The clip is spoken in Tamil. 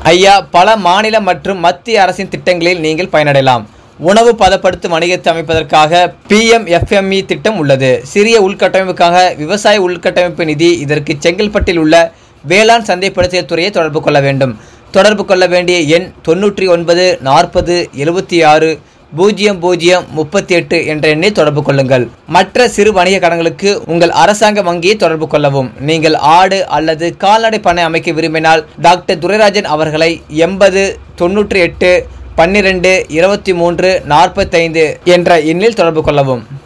ஐயா பல மாநில மற்றும் மத்திய அரசின் திட்டங்களில் நீங்கள் பயனடையலாம் உணவு பதப்படுத்தும் வணிகத்தை அமைப்பதற்காக பிஎம்எஃப்எம்இ திட்டம் உள்ளது சிறிய உள்கட்டமைப்புக்காக விவசாய உள்கட்டமைப்பு நிதி இதற்கு செங்கல்பட்டில் உள்ள வேளாண் சந்தைப்படுத்திய துறையை தொடர்பு கொள்ள வேண்டும் தொடர்பு கொள்ள வேண்டிய எண் தொண்ணூற்றி ஒன்பது நாற்பது எழுபத்தி ஆறு பூஜ்ஜியம் பூஜ்ஜியம் முப்பத்தி எட்டு என்ற எண்ணை தொடர்பு கொள்ளுங்கள் மற்ற சிறு வணிக கடன்களுக்கு உங்கள் அரசாங்க வங்கியை தொடர்பு கொள்ளவும் நீங்கள் ஆடு அல்லது கால்நடை பண்ணை அமைக்க விரும்பினால் டாக்டர் துரைராஜன் அவர்களை எண்பது தொண்ணூற்றி எட்டு பன்னிரெண்டு இருபத்தி மூன்று நாற்பத்தைந்து என்ற எண்ணில் தொடர்பு கொள்ளவும்